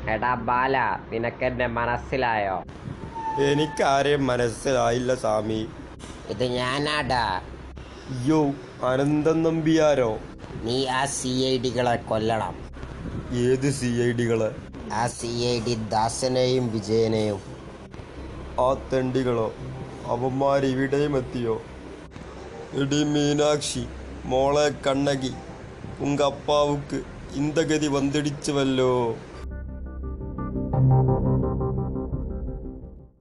എടാ ബാല നിനക്കെന്നെ മനസ്സിലായോ എനിക്കാരെയും മനസ്സിലായില്ല സ്വാമി ഇത് ഞാനാടാ യോ അനന്തൻ നമ്പിയാരോ നീ ആ സി ഐ ഡികളെ കൊല്ലണം ഏത് സി ഐ ഡികളെ ആ സി ഐ ഡി ദാസനെയും വിജയനെയും ആ തെണ്ടികളോ അവന്മാരിവിടെയും എത്തിയോ ഇടി മീനാക്ഷി മോളെ കണ്ണകി ഉങ്ക അപ്പാവുക്ക് ഇന്ത ഗതി വന്നിടിച്ചുവല്ലോ